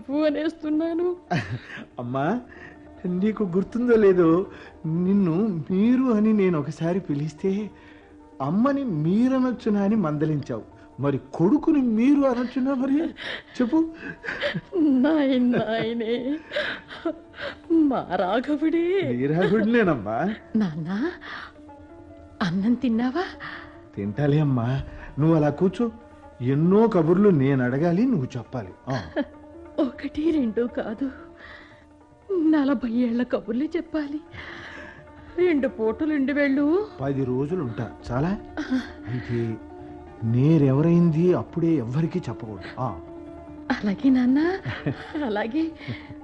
నువ్వు అనేస్తున్నాను అమ్మా నీకు గుర్తుందో లేదో నిన్ను మీరు అని నేను ఒకసారి పిలిస్తే అమ్మని మీరనొచ్చునా అని మందలించావు మరి కొడుకుని మీరు అనొచ్చునా మరి చెప్పు నాయన్ నాయనే మా రాఘవుడే నీరాగుడినేనమ్మా నాన్న అన్నం తిన్నావా తింటాలే అమ్మా నువ్వు అలా కూర్చో ఎన్నో కబుర్లు నేను అడగాలి నువ్వు చెప్పాలి ఆ, ఒకటి రెండు కాదు నలభై ఏళ్ల కబుర్లే చెప్పాలి రెండు పూటలు రెండు వెళ్ళు పది రోజులు ఉంటా చాలా అయితే నేరెవరైంది అప్పుడే ఎవ్వరికీ చెప్పకూడదు ఆ, అలాగే నాన్న అలాగే